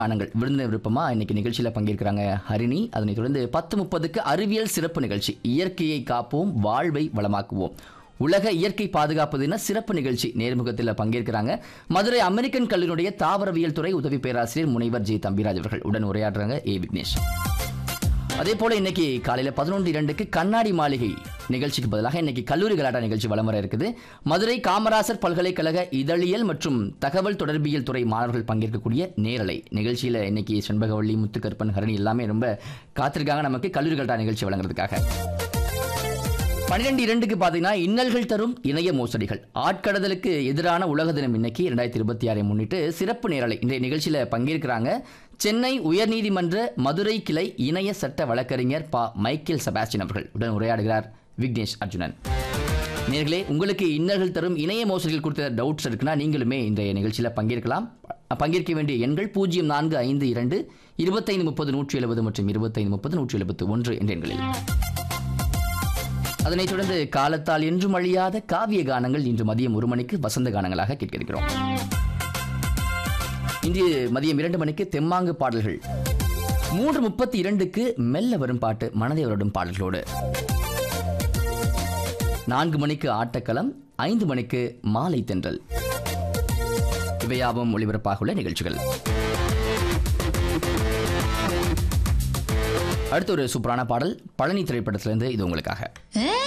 ஆனங்கள் விருந்தினர் விருப்பமா இன்னைக்கு நிகழ்ச்சியில பங்கேற்கிறாங்க ஹரிணி அதனைத் தொடர்ந்து பத்து முப்பதுக்கு அறிவியல் சிறப்பு நிகழ்ச்சி இயற்கையை காப்போம் வாழ்வை வளமாக்குவோம் உலக இயற்கை பாதுகாப்பு தின சிறப்பு நிகழ்ச்சி நேர்முகத்தில் பங்கேற்கிறாங்க மதுரை அமெரிக்கன் கல்லூரியுடைய தாவரவியல் துறை உதவி பேராசிரியர் முனைவர் ஜி தம்பிராஜ் அவர்கள் உடன் உரையாடுறாங்க ஏ விக்னேஷ் அதே போல இன்னைக்கு காலையில பதினொன்று இரண்டுக்கு கண்ணாடி மாளிகை நிகழ்ச்சிக்கு பதிலாக இன்னைக்கு கல்லூரி கலாட்டா நிகழ்ச்சி வலம் வர இருக்குது மதுரை காமராசர் பல்கலைக்கழக இதழியல் மற்றும் தகவல் தொடர்பியல் துறை மாணவர்கள் பங்கேற்கக்கூடிய நேரலை நிகழ்ச்சியில இன்னைக்கு செண்பகவள்ளி முத்துக்கருப்பன் ஹரணி எல்லாமே ரொம்ப காத்திருக்காங்க நமக்கு கல்லூரி கலாட்டா நிகழ்ச்சி வழங்குறதுக்காக பன்னிரெண்டு இரண்டுக்கு பார்த்தீங்கன்னா இன்னல்கள் தரும் இணைய மோசடிகள் ஆட்கடத்தலுக்கு எதிரான உலக தினம் இன்னைக்கு ரெண்டாயிரத்தி இருபத்தி ஆறை முன்னிட்டு சிறப்பு நேரலை இன்றைய நிகழ்ச்சியில் பங்கேற்கிறாங்க சென்னை உயர்நீதிமன்ற மதுரை கிளை இணைய சட்ட வழக்கறிஞர் பா மைக்கேல் செபாஸ்டின் அவர்கள் உடன் உரையாடுகிறார் விக்னேஷ் அர்ஜுனன் நேர்களே உங்களுக்கு இன்னல்கள் தரும் இணைய மோசடிகள் குறித்த டவுட்ஸ் இருக்குன்னா நீங்களுமே இன்றைய நிகழ்ச்சியில் பங்கேற்கலாம் பங்கேற்க வேண்டிய எண்கள் பூஜ்ஜியம் நான்கு ஐந்து இரண்டு இருபத்தைந்து முப்பது நூற்றி எழுபது மற்றும் இருபத்தைந்து முப்பது நூற்றி எழுபத்து ஒன்று என்ற எண்களில் அதனைத் தொடர்ந்து காலத்தால் என்றும் அழியாத காவிய கானங்கள் இன்று மதியம் ஒரு மணிக்கு வசந்த கானங்களாக கேட்க இருக்கிறோம் இன்று மதியம் இரண்டு மணிக்கு தெம்மாங்கு பாடல்கள் மூன்று முப்பத்தி இரண்டுக்கு மெல்ல வரும் பாட்டு மனதை வருடும் பாடல்களோடு நான்கு மணிக்கு ஆட்டக்களம் ஐந்து மணிக்கு மாலை தென்றல் இவையாவும் ஒளிபரப்பாக உள்ள நிகழ்ச்சிகள் அடுத்த ஒரு சூப்பரான பாடல் பழனி திரைப்படத்திலிருந்து இது உங்களுக்காக ஏ